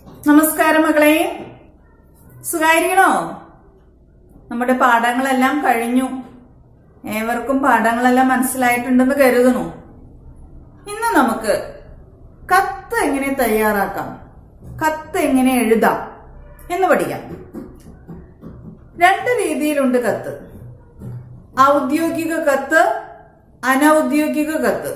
നമസ്കാരം മകളെ സുഖായിരിക്കണോ നമ്മുടെ പാഠങ്ങളെല്ലാം കഴിഞ്ഞു ഏവർക്കും പാഠങ്ങളെല്ലാം മനസ്സിലായിട്ടുണ്ടെന്ന് കരുതുന്നു ഇന്ന് നമുക്ക് കത്ത് എങ്ങനെ തയ്യാറാക്കാം കത്ത് എങ്ങനെ എഴുതാം എന്ന് പഠിക്കാം രണ്ട് രീതിയിലുണ്ട് കത്ത് ഔദ്യോഗിക കത്ത് അനൗദ്യോഗിക കത്ത്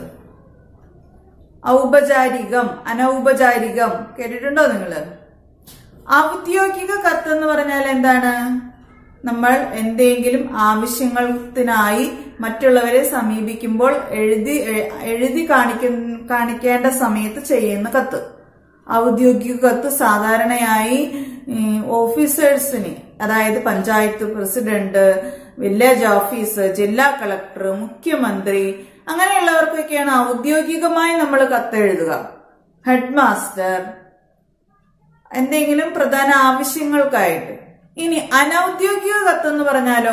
ഔപചാരികം അനൗപചാരികം കേട്ടിട്ടുണ്ടോ നിങ്ങള് ഔദ്യോഗിക കത്ത് എന്ന് പറഞ്ഞാൽ എന്താണ് നമ്മൾ എന്തെങ്കിലും ആവശ്യങ്ങൾത്തിനായി മറ്റുള്ളവരെ സമീപിക്കുമ്പോൾ എഴുതി എ- എഴുതി കാണിക്കുന്ന കാണിക്കേണ്ട സമയത്ത് ചെയ്യുന്ന കത്ത് ഔദ്യോഗിക കത്ത് സാധാരണയായി ഉം, ഓഫീസേഴ്സിന് അതായത് പഞ്ചായത്ത് പ്രസിഡന്റ് വില്ലേജ് ഓഫീസർ ജില്ലാ കളക്ടർ മുഖ്യമന്ത്രി അങ്ങനെയുള്ളവർക്കൊക്കെയാണ് ഔദ്യോഗികമായി നമ്മൾ കത്തെഴുതുക ഹെഡ് മാസ്റ്റർ എന്തെങ്കിലും പ്രധാന ആവശ്യങ്ങൾക്കായിട്ട് ഇനി അനൗദ്യോഗിക കത്തെന്ന് പറഞ്ഞാലോ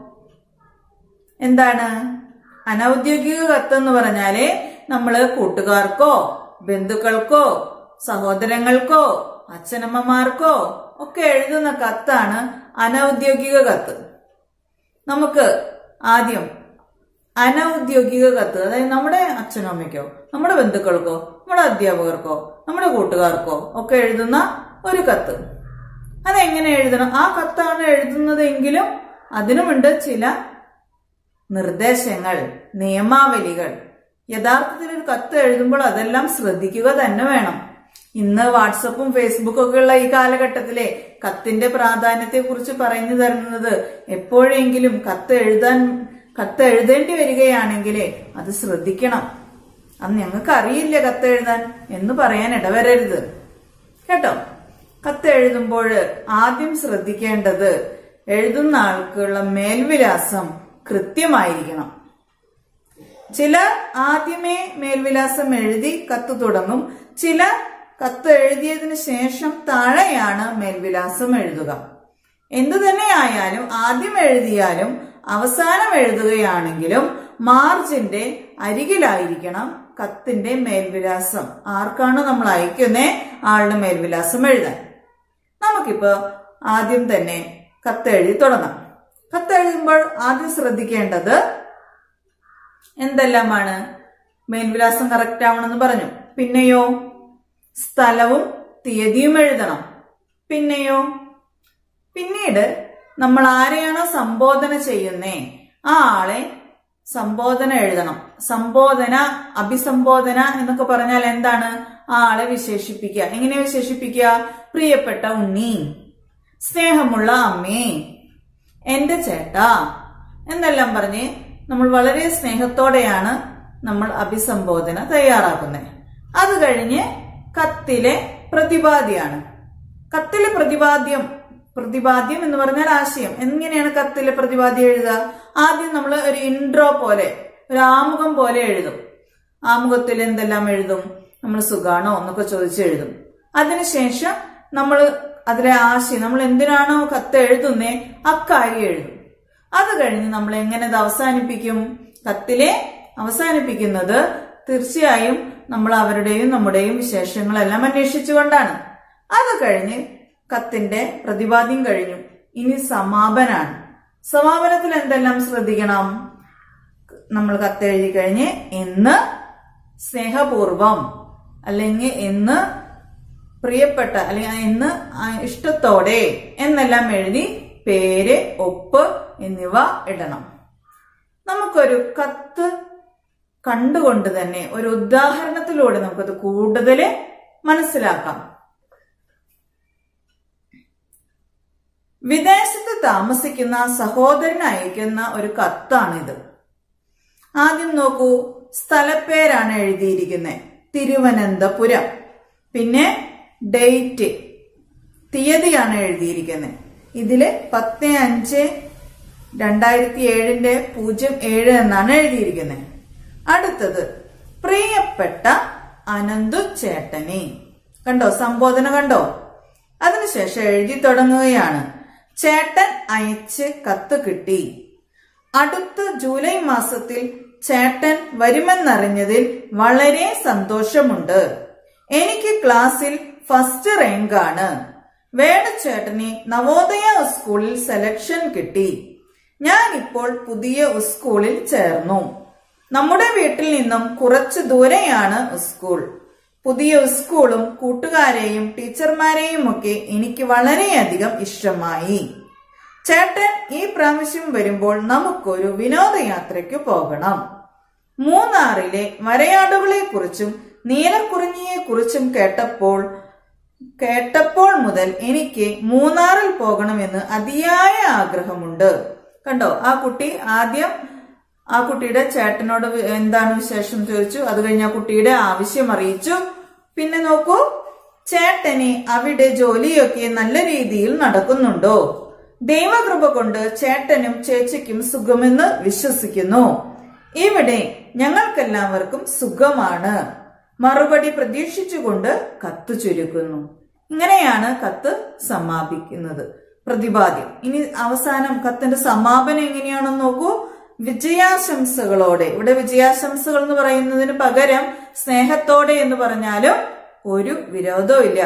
എന്താണ് അനൗദ്യോഗിക കത്തെന്ന് പറഞ്ഞാല് നമ്മള് കൂട്ടുകാർക്കോ ബന്ധുക്കൾക്കോ സഹോദരങ്ങൾക്കോ അച്ഛനമ്മമാർക്കോ ഒക്കെ എഴുതുന്ന കത്താണ് അനൗദ്യോഗിക കത്ത് നമുക്ക് ആദ്യം അനൗദ്യോഗിക കത്ത് അതായത് നമ്മുടെ അച്ഛനോ അമ്മയ്ക്കോ നമ്മുടെ ബന്ധുക്കൾക്കോ നമ്മുടെ അധ്യാപകർക്കോ നമ്മുടെ കൂട്ടുകാർക്കോ ഒക്കെ എഴുതുന്ന ഒരു കത്ത് അതെങ്ങനെ എഴുതണം ആ കത്താണ് എഴുതുന്നതെങ്കിലും അതിനുമുണ്ട് ചില നിർദ്ദേശങ്ങൾ നിയമാവലികൾ യഥാർത്ഥത്തിൽ ഒരു കത്ത് എഴുതുമ്പോൾ അതെല്ലാം ശ്രദ്ധിക്കുക തന്നെ വേണം ഇന്ന് വാട്സപ്പും ഫേസ്ബുക്കും ഒക്കെ ഉള്ള ഈ കാലഘട്ടത്തിലെ കത്തിന്റെ പ്രാധാന്യത്തെ കുറിച്ച് പറഞ്ഞു തരുന്നത് എപ്പോഴെങ്കിലും കത്ത് എഴുതാൻ കത്ത് എഴുതേണ്ടി വരികയാണെങ്കിൽ അത് ശ്രദ്ധിക്കണം അത് ഞങ്ങൾക്ക് അറിയില്ല കത്ത് എഴുതാൻ എന്ന് പറയാൻ ഇടവരരുത് കേട്ടോ കത്ത് എഴുതുമ്പോൾ ആദ്യം ശ്രദ്ധിക്കേണ്ടത് എഴുതുന്ന ആൾക്കുള്ള മേൽവിലാസം കൃത്യമായിരിക്കണം ചിലർ ആദ്യമേ മേൽവിലാസം എഴുതി കത്ത് തുടങ്ങും ചില കത്ത് എഴുതിയതിനു ശേഷം താഴെയാണ് മേൽവിലാസം എഴുതുക എന്തു തന്നെ ആയാലും ആദ്യം എഴുതിയാലും അവസാനം എഴുതുകയാണെങ്കിലും മാർജിന്റെ അരികിലായിരിക്കണം കത്തിന്റെ മേൽവിലാസം ആർക്കാണോ നമ്മൾ അയക്കുന്നേ ആളുടെ മേൽവിലാസം എഴുതാൻ നമുക്കിപ്പോ ആദ്യം തന്നെ കത്ത് എഴുതി തുടങ്ങാം കത്ത് എഴുതുമ്പോൾ ആദ്യം ശ്രദ്ധിക്കേണ്ടത് എന്തെല്ലാമാണ് മേൽവിലാസം കറക്റ്റ് ആവണമെന്ന് പറഞ്ഞു പിന്നെയോ സ്ഥലവും തീയതിയും എഴുതണം പിന്നെയോ പിന്നീട് നമ്മൾ ആരെയാണോ സംബോധന ചെയ്യുന്നേ ആ ആളെ സംബോധന എഴുതണം സംബോധന അഭിസംബോധന എന്നൊക്കെ പറഞ്ഞാൽ എന്താണ് ആ ആളെ വിശേഷിപ്പിക്കുക എങ്ങനെ വിശേഷിപ്പിക്കുക പ്രിയപ്പെട്ട ഉണ്ണി സ്നേഹമുള്ള അമ്മേ എന്റെ ചേട്ടാ എന്നെല്ലാം പറഞ്ഞ് നമ്മൾ വളരെ സ്നേഹത്തോടെയാണ് നമ്മൾ അഭിസംബോധന തയ്യാറാക്കുന്നത് അത് കഴിഞ്ഞ് കത്തിലെ പ്രതിപാദ്യാണ് കത്തിലെ പ്രതിപാദ്യം പ്രതിപാദ്യം എന്ന് പറഞ്ഞാൽ ആശയം എങ്ങനെയാണ് കത്തിലെ പ്രതിപാദ്യം എഴുതുക ആദ്യം നമ്മൾ ഒരു ഇൻട്രോ പോലെ ഒരു ആമുഖം പോലെ എഴുതും ആമുഖത്തിൽ എന്തെല്ലാം എഴുതും നമ്മൾ സുഖാണോ എന്നൊക്കെ ചോദിച്ച് എഴുതും അതിനുശേഷം നമ്മൾ അതിലെ ആശയം നമ്മൾ എന്തിനാണോ കത്ത് എഴുതുന്നേ അക്കാര്യം എഴുതും അത് കഴിഞ്ഞ് നമ്മൾ എങ്ങനെ ഇത് അവസാനിപ്പിക്കും കത്തിലെ അവസാനിപ്പിക്കുന്നത് തീർച്ചയായും നമ്മൾ അവരുടെയും നമ്മുടെയും വിശേഷങ്ങളെല്ലാം അന്വേഷിച്ചുകൊണ്ടാണ് അത് കഴിഞ്ഞ് കത്തിന്റെ പ്രതിപാദ്യം കഴിഞ്ഞു ഇനി സമാപനാണ് സമാപനത്തിൽ എന്തെല്ലാം ശ്രദ്ധിക്കണം നമ്മൾ കത്തെഴുതി കഴിഞ്ഞ് എന്ന് സ്നേഹപൂർവം അല്ലെങ്കിൽ എന്ന് പ്രിയപ്പെട്ട അല്ലെങ്കിൽ എന്ന് ഇഷ്ടത്തോടെ എന്നെല്ലാം എഴുതി പേര് ഒപ്പ് എന്നിവ ഇടണം നമുക്കൊരു കത്ത് കണ്ടുകൊണ്ട് തന്നെ ഒരു ഉദാഹരണത്തിലൂടെ നമുക്കത് കൂടുതൽ മനസ്സിലാക്കാം വിദേശത്ത് താമസിക്കുന്ന സഹോദരൻ അയക്കുന്ന ഒരു കത്താണിത് ആദ്യം നോക്കൂ സ്ഥലപ്പേരാണ് എഴുതിയിരിക്കുന്നത് തിരുവനന്തപുരം പിന്നെ ഡേറ്റ് തീയതിയാണ് എഴുതിയിരിക്കുന്നത് ഇതില് പത്ത് അഞ്ച് രണ്ടായിരത്തി ഏഴിന്റെ പൂജ്യം ഏഴ് എന്നാണ് എഴുതിയിരിക്കുന്നത് അടുത്തത് പ്രിയപ്പെട്ട അനന്തു ചേട്ടനെ കണ്ടോ സംബോധന കണ്ടോ അതിനുശേഷം എഴുതി തുടങ്ങുകയാണ് ചേട്ടൻ അയച്ച് കത്ത് കിട്ടി അടുത്ത ജൂലൈ മാസത്തിൽ ചേട്ടൻ വരുമെന്നറിഞ്ഞതിൽ വളരെ സന്തോഷമുണ്ട് എനിക്ക് ക്ലാസ്സിൽ ഫസ്റ്റ് റാങ്കാണ് വേണുചേട്ടന് നവോദയ സ്കൂളിൽ സെലക്ഷൻ കിട്ടി ഞാൻ ഇപ്പോൾ പുതിയ സ്കൂളിൽ ചേർന്നു നമ്മുടെ വീട്ടിൽ നിന്നും കുറച്ച് ദൂരെയാണ് സ്കൂൾ പുതിയ സ്കൂളും കൂട്ടുകാരെയും ടീച്ചർമാരെയും ഒക്കെ എനിക്ക് വളരെയധികം ഇഷ്ടമായി ചേട്ടൻ ഈ പ്രാവശ്യം വരുമ്പോൾ നമുക്കൊരു വിനോദയാത്രയ്ക്ക് പോകണം മൂന്നാറിലെ വരയാടുകളെ കുറിച്ചും നീലക്കുറിഞ്ഞിയെ കുറിച്ചും കേട്ടപ്പോൾ കേട്ടപ്പോൾ മുതൽ എനിക്ക് മൂന്നാറിൽ പോകണമെന്ന് അതിയായ ആഗ്രഹമുണ്ട് കണ്ടോ ആ കുട്ടി ആദ്യം ആ കുട്ടിയുടെ ചേട്ടനോട് വി- എന്താണ് വിശേഷം ചോദിച്ചു അത് കഴിഞ്ഞ് ആ കുട്ടിയുടെ ആവശ്യം അറിയിച്ചു പിന്നെ നോക്കൂ ചേട്ടന് അവിടെ ജോലിയൊക്കെ നല്ല രീതിയിൽ നടക്കുന്നുണ്ടോ ദൈവകൃപ കൊണ്ട് ചേട്ടനും ചേച്ചിക്കും സുഖമെന്ന് വിശ്വസിക്കുന്നു ഇവിടെ ഞങ്ങൾക്കെല്ലാവർക്കും സുഖമാണ് മറുപടി പ്രതീക്ഷിച്ചുകൊണ്ട് കത്ത് ചുരുക്കുന്നു ഇങ്ങനെയാണ് കത്ത് സമാപിക്കുന്നത് പ്രതിപാദ്യം ഇനി അവസാനം കത്തിന്റെ സമാപനം എങ്ങനെയാണെന്ന് നോക്കൂ വിജയാശംസകളോടെ ഇവിടെ വിജയാശംസകൾ എന്ന് പറയുന്നതിന് പകരം സ്നേഹത്തോടെ എന്ന് പറഞ്ഞാലും ഒരു വിരോധവും ഇല്ല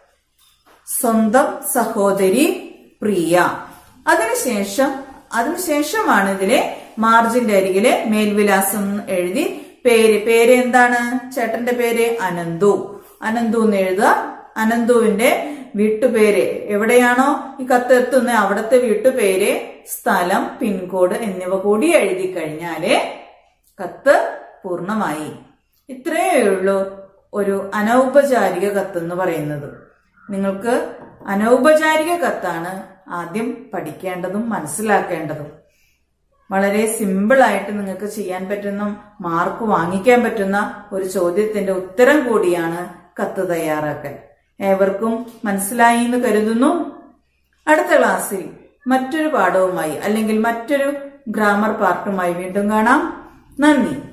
സ്വന്തം സഹോദരി പ്രിയ അതിനുശേഷം അതിനുശേഷമാണ് ഇതിലെ മാർജിന്റെ അരികിലെ മേൽവിലാസം എന്ന് എഴുതി പേര് പേര് എന്താണ് ചേട്ടന്റെ പേര് അനന്തു അനന്തു എന്ന് എഴുതുക അനന്തുവിന്റെ വീട്ടുപേര് എവിടെയാണോ ഈ കത്ത് എത്തുന്നത് അവിടുത്തെ വീട്ടുപേര് സ്ഥലം പിൻകോഡ് എന്നിവ കൂടി എഴുതി കഴിഞ്ഞാല് കത്ത് പൂർണ്ണമായി ഇത്രയേ ഉള്ളൂ ഒരു അനൗപചാരിക കത്ത് എന്ന് പറയുന്നത് നിങ്ങൾക്ക് അനൗപചാരിക കത്താണ് ആദ്യം പഠിക്കേണ്ടതും മനസ്സിലാക്കേണ്ടതും വളരെ സിമ്പിൾ ആയിട്ട് നിങ്ങൾക്ക് ചെയ്യാൻ പറ്റുന്ന മാർക്ക് വാങ്ങിക്കാൻ പറ്റുന്ന ഒരു ചോദ്യത്തിന്റെ ഉത്തരം കൂടിയാണ് കത്ത് തയ്യാറാക്കൽ ഏവർക്കും മനസ്സിലായി എന്ന് കരുതുന്നു അടുത്ത ക്ലാസ്സിൽ മറ്റൊരു പാഠവുമായി അല്ലെങ്കിൽ മറ്റൊരു ഗ്രാമർ പാർട്ടുമായി വീണ്ടും കാണാം നന്ദി